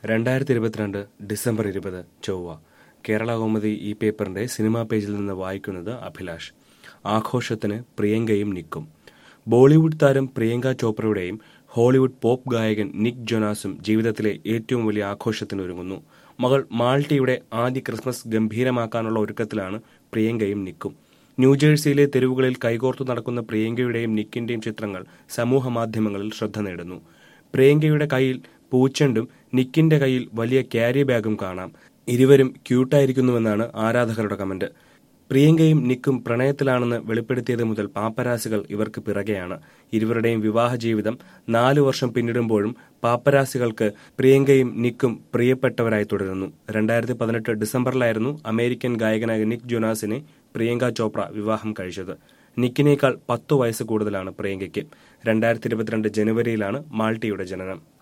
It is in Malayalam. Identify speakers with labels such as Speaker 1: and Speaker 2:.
Speaker 1: രണ്ടായിരത്തി ഇരുപത്തിരണ്ട് ഡിസംബർ ഇരുപത് ചൊവ്വ കേരള കൗമുദി ഈ പേപ്പറിന്റെ സിനിമാ പേജിൽ നിന്ന് വായിക്കുന്നത് അഭിലാഷ് ആഘോഷത്തിന് പ്രിയങ്കയും നിക്കും ബോളിവുഡ് താരം പ്രിയങ്ക ചോപ്രയുടെയും ഹോളിവുഡ് പോപ്പ് ഗായകൻ നിക് ജൊനാസും ജീവിതത്തിലെ ഏറ്റവും വലിയ ആഘോഷത്തിന് ഒരുങ്ങുന്നു മകൾ മാൾട്ടിയുടെ ആദ്യ ക്രിസ്മസ് ഗംഭീരമാക്കാനുള്ള ഒരുക്കത്തിലാണ് പ്രിയങ്കയും നിക്കും ന്യൂജേഴ്സിയിലെ തെരുവുകളിൽ കൈകോർത്തു നടക്കുന്ന പ്രിയങ്കയുടെയും നിക്കിന്റെയും ചിത്രങ്ങൾ സമൂഹ മാധ്യമങ്ങളിൽ ശ്രദ്ധ നേടുന്നു പ്രിയങ്കയുടെ കയ്യിൽ പൂച്ചെണ്ടും നിക്കിന്റെ കയ്യിൽ വലിയ ക്യാരി ബാഗും കാണാം ഇരുവരും ക്യൂട്ടായിരിക്കുന്നുവെന്നാണ് ആരാധകരുടെ കമന്റ് പ്രിയങ്കയും നിക്കും പ്രണയത്തിലാണെന്ന് വെളിപ്പെടുത്തിയത് മുതൽ പാപ്പരാസികൾ ഇവർക്ക് പിറകെയാണ് ഇരുവരുടെയും വിവാഹ ജീവിതം നാലു വർഷം പിന്നിടുമ്പോഴും പാപ്പരാസികൾക്ക് പ്രിയങ്കയും നിക്കും പ്രിയപ്പെട്ടവരായി തുടരുന്നു രണ്ടായിരത്തി പതിനെട്ട് ഡിസംബറിലായിരുന്നു അമേരിക്കൻ ഗായകനായ നിക് ജൊനാസിനെ പ്രിയങ്ക ചോപ്ര വിവാഹം കഴിച്ചത് നിക്കിനേക്കാൾ പത്തു വയസ്സ് കൂടുതലാണ് പ്രിയങ്കയ്ക്ക് രണ്ടായിരത്തി ഇരുപത്തിരണ്ട് ജനുവരിയിലാണ് മാൾട്ടിയുടെ ജനനം